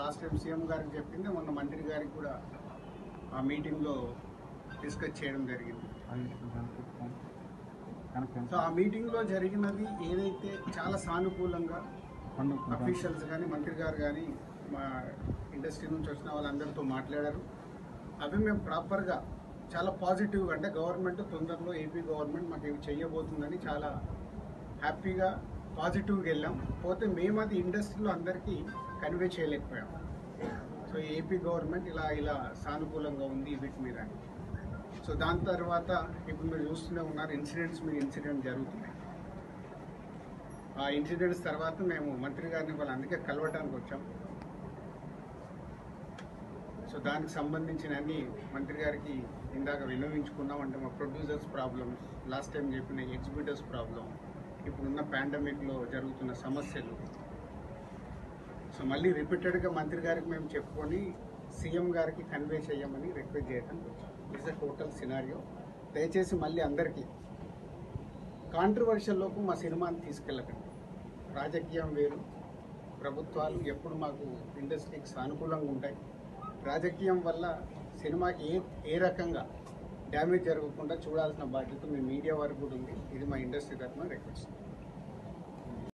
Last time CM గారికి చెప్పింది మొన్న మంత్రి గారికి కూడా ఆ మీటింగ్లో డిస్కస్ చేయడం జరిగింది సో ఆ మీటింగ్లో జరిగినది ఏదైతే చాలా సానుకూలంగా అఫీషియల్స్ కానీ మంత్రి గారు కానీ మా ఇండస్ట్రీ నుంచి వచ్చిన వాళ్ళందరితో మాట్లాడారు అవి మేము ప్రాపర్గా చాలా పాజిటివ్గా అంటే గవర్నమెంట్ తొందరలో ఏపీ గవర్నమెంట్ మాకు ఇవి చేయబోతుందని చాలా హ్యాపీగా పాజిటివ్గా వెళ్ళాం పోతే మేము అది ఇండస్ట్రీలో అందరికీ కన్వే చేయలేకపోయాం సో ఏపీ గవర్నమెంట్ ఇలా ఇలా సానుకూలంగా ఉంది వీటి మీద అని. సో దాని తర్వాత ఇప్పుడు మీరు చూస్తూనే ఉన్నారు ఇన్సిడెంట్స్ మీద ఇన్సిడెంట్ జరుగుతున్నాయి ఆ ఇన్సిడెంట్స్ తర్వాత మేము మంత్రి గారిని వాళ్ళు అందుకే కలవటానికి వచ్చాం సో దానికి సంబంధించిన అన్ని మంత్రి గారికి ఇందాక విన్నవించుకున్నాం అంటే మా ప్రొడ్యూసర్స్ ప్రాబ్లమ్స్ లాస్ట్ టైం చెప్పిన ఎగ్జిబిటర్స్ ప్రాబ్లం ఇప్పుడున్న పాండమిక్లో జరుగుతున్న సమస్యలు సో మళ్ళీ రిపీటెడ్గా మంత్రి గారికి మేము చెప్పుకొని సీఎం గారికి కన్వే చేయమని రిక్వెస్ట్ చేయడానికి వచ్చాం ఇట్స్ అ టోటల్ సినారియో దయచేసి మళ్ళీ అందరికీ కాంట్రవర్షియల్లోకి మా సినిమాని తీసుకెళ్ళకండి రాజకీయం వేరు ప్రభుత్వాలు ఎప్పుడు మాకు ఇండస్ట్రీకి సానుకూలంగా ఉంటాయి రాజకీయం వల్ల సినిమాకి ఏ ఏ రకంగా డ్యామేజ్ జరగకుండా చూడాల్సిన బాధ్యత మీ మీడియా వరకు కూడా ఉంది ఇది మా ఇండస్ట్రీ తరఫున రిక్వెస్ట్